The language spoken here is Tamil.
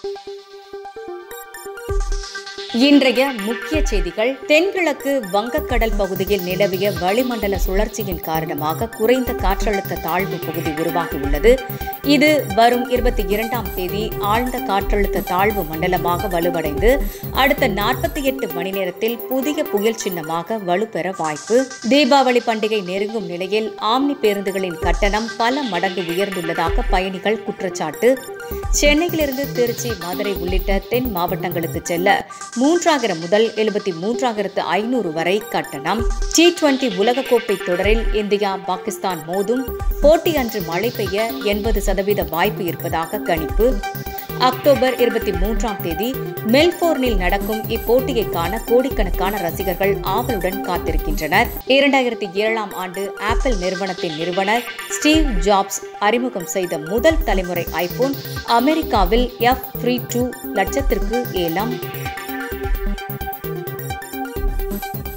இன்றைய முக்கிய செய்திகள் தென்கிழக்கு வங்கக்கடல் பகுதியில் நிலவிய வளிமண்டல சுழற்சியின் காரணமாக குறைந்த காற்றழுத்த தாழ்வு பகுதி உருவாகியுள்ளது இது வரும் இருபத்தி இரண்டாம் தேதி ஆழ்ந்த காற்றழுத்த தாழ்வு மண்டலமாக வலுவடைந்து அடுத்த நாற்பத்தி எட்டு மணி நேரத்தில் புதிய புயல் சின்னமாக வலுப்பெற வாய்ப்பு தீபாவளி பண்டிகை நெருங்கும் நிலையில் ஆம்னி பேருந்துகளின் கட்டணம் பல மடங்கு உயர்ந்துள்ளதாக பயணிகள் குற்றச்சாட்டு சென்னையிலிருந்து திருச்சி மதுரை உள்ளிட்ட தென் மாவட்டங்களுக்கு செல்ல மூன்றாயிரம் முதல் எழுபத்தி மூன்றாயிரத்து ஐநூறு வரை கட்டணம் டி டுவெண்டி உலகக்கோப்பை தொடரில் இந்தியா பாகிஸ்தான் மோதும் போட்டி அன்று மழை பெய்ய எண்பது சதவீத வாய்ப்பு இருப்பதாக கணிப்பு அக்டோபர் இருபத்தி மூன்றாம் தேதி மெல்போர்னில் நடக்கும் இப்போட்டியை காண கோடிக்கணக்கான ரசிகர்கள் ஆவலுடன் காத்திருக்கின்றனர் இரண்டாயிரத்தி ஏழாம் ஆண்டு ஆப்பிள் நிறுவனத்தின் நிறுவனர் ஸ்டீவ் ஜாப்ஸ் அறிமுகம் செய்த முதல் தலைமுறை ஐபோன் அமெரிக்காவில் எஃப் த்ரீ டூ லட்சத்திற்கு ஏலம்